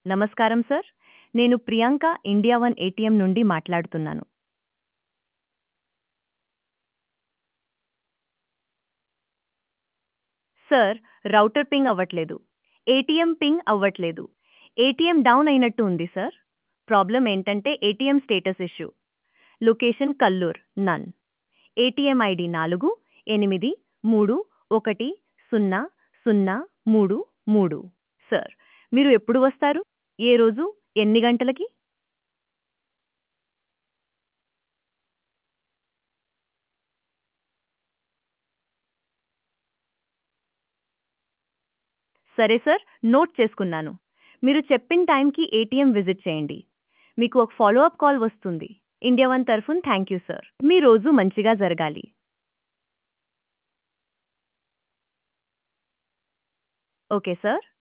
నమస్కారం సార్ నేను Priyanka India one ATM నుండి మాట్లాడుతున్నాను సార్ రౌటర్ పింగ్ అవ్వట్లేదు ఏటీఎం పింగ్ అవ్వట్లేదు ఏటీఎం డౌన్ అయినట్టు ఉంది సార్ ప్రాబ్లం ఏంటంటే ATM status issue location Kallur నన్ ఏటీఎం ఐడి నాలుగు ఎనిమిది మూడు ఒకటి సున్నా సున్నా మూడు మూడు సార్ మీరు ఎప్పుడు వస్తారు ఏ రోజు ఎన్ని గంటలకి సరే సార్ నోట్ చేసుకున్నాను మీరు చెప్పిన టైంకి ఏటీఎం విజిట్ చేయండి మీకు ఒక ఫాలో అప్ కాల్ వస్తుంది ఇండియా వన్ తరఫున థ్యాంక్ యూ సార్ మీ రోజు మంచిగా జరగాలి ఓకే సార్